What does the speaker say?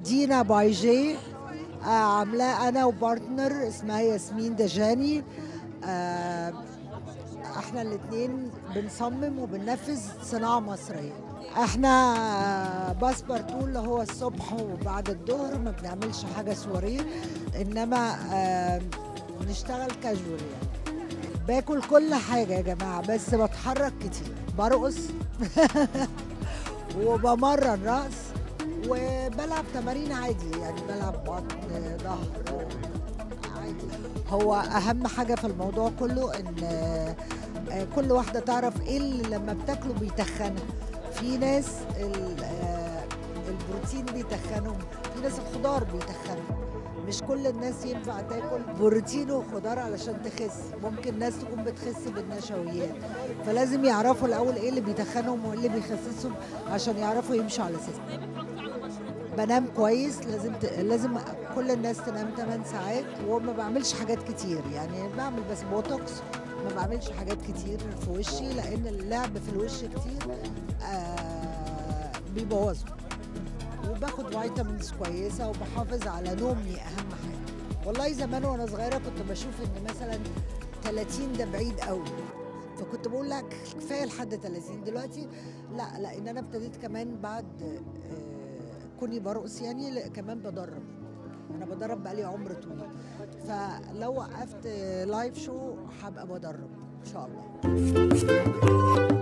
دينا باي جي آه، عاملاه انا وبارتنر اسمها ياسمين دجاني آه، احنا الاثنين بنصمم وبننفذ صناعه مصريه احنا آه، باسبرتو اللي هو الصبح وبعد الظهر ما بنعملش حاجه سواريه انما آه، بنشتغل كاجوال يعني باكل كل حاجه يا جماعه بس بتحرك كتير برقص وبمرن رأس وبلعب تمارين عادي يعني بلعب بطن ظهر عادي هو أهم حاجة في الموضوع كله إن آه، كل واحدة تعرف إيه اللي لما بتاكله بيتخنها في ناس ال- آه، البروتين بيتخنهم في ناس الخضار بيتخنهم مش كل الناس ينفع تاكل بروتين وخضار علشان تخس ممكن ناس تكون بتخس بالنشويات فلازم يعرفوا الاول ايه اللي بيتخنهم وايه اللي بيخسسهم عشان يعرفوا يمشوا على سيستم بنام كويس لازم ت... لازم كل الناس تنام 8 ساعات وما بعملش حاجات كتير يعني بعمل بس بوتوكس ما بعملش حاجات كتير في وشي لان اللعب في الوش كتير آه بيبوظه وباخد فيتامينز كويسه وبحافظ على نومي اهم حاجه والله زمان وانا صغيره كنت بشوف ان مثلا 30 ده بعيد قوي فكنت بقول لا كفايه لحد 30 دلوقتي لا لان انا ابتديت كمان بعد آه، كوني برقص يعني لا، كمان بدرب انا بدرب بقالي عمر طويل فلو وقفت لايف شو هبقى بدرب ان شاء الله